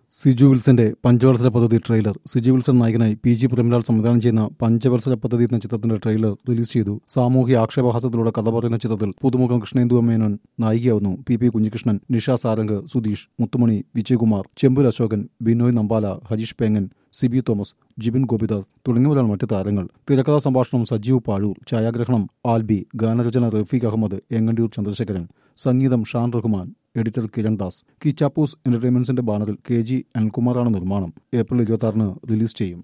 സിജു വിൽസന്റെ പഞ്ചവത്സര പദ്ധതി ട്രെയിലർ സിജു വിൽസൺ നായകനായി പി ജി പ്രേംലാൽ സംവിധാനം ചെയ്യുന്ന പഞ്ചവത്സര പദ്ധതി എന്ന ചിത്രത്തിന്റെ ട്രെയിലർ റിലീസ് ചെയ്തു സാമൂഹ്യ ആക്ഷേപഹാസത്തിലൂടെ കഥ പറയുന്ന ചിത്രത്തിൽ പുതുമുഖം കൃഷ്ണേന്ദു മേനോൻ നായികയാവുന്നു പി പി കുഞ്ഞികൃഷ്ണൻ നിഷ സാരംഗ് സുധീഷ് മുത്തുമണി വിജയകുമാർ ചെമ്പൂർ അശോകൻ ബിനോയ് നമ്പാല ഹരീഷ് പേങ്ങൻ സിബി തോമസ് ജിബിൻ ഗോപിദാസ് തുടങ്ങിയവരാണ് മറ്റ് താരങ്ങൾ തിരക്കഥാ സംഭാഷണം സജീവ് പാഴൂർ ഛായാഗ്രഹണം ആൽബി ഗാനരചന റഫീഖ് അഹമ്മദ് എങ്ങണ്ടിയൂർ ചന്ദ്രശേഖരൻ സംഗീതം ഷാൻ റഹ്മാൻ എഡിറ്റർ കിരൺ ദാസ് കിച്ചാപ്പൂസ് എന്റർടൈൻമെന്റ്സിന്റെ ബാനറിൽ കെ ജി അനിൽകുമാറാണ് നിർമ്മാണം ഏപ്രിൽ ഇരുപത്തി റിലീസ് ചെയ്യും